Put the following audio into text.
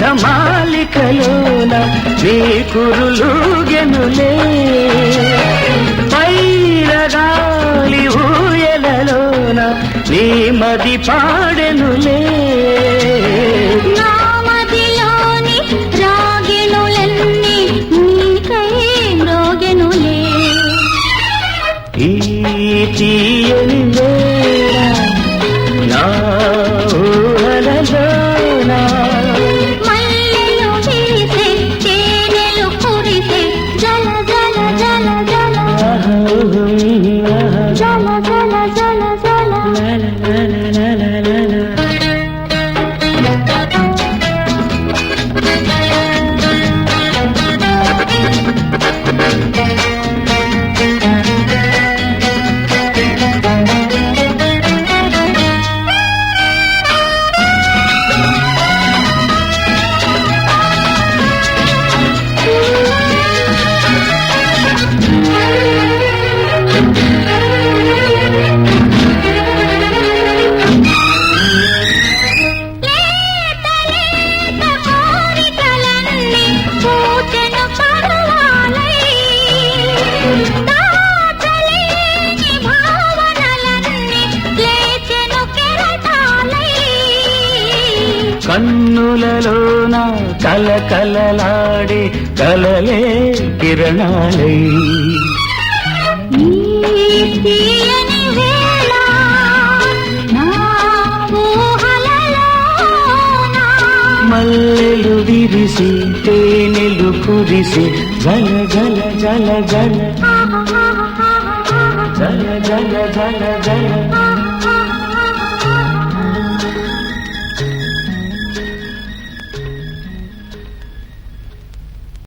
మేఘమాలికలోన నీ కురులుగెనులే పైరగాలి ఊయలలోన నీ మది పాడెనులే నామదిలోని రాగిణులన్నీ నీకై మ్రోగెనులే ఈ తీయని వేళ నా ఊహలలోన మల్లెలు వీసే తేనెలు కురిసే జల జల జల జల జల జల జల జల లేత లేత కోరికలన్నీ పూచెను పరువాలై దాచలేని భావనలన్నీ లేచెను కెరటాలై కన్నులలోన కలకలలాడే కలలే కిరణాలై ఈ తీయని వేళ నా ఊహలలోన మల్లెలు విరిసి తేనెలు కురిసి జల జల జల జల జల జల జల జల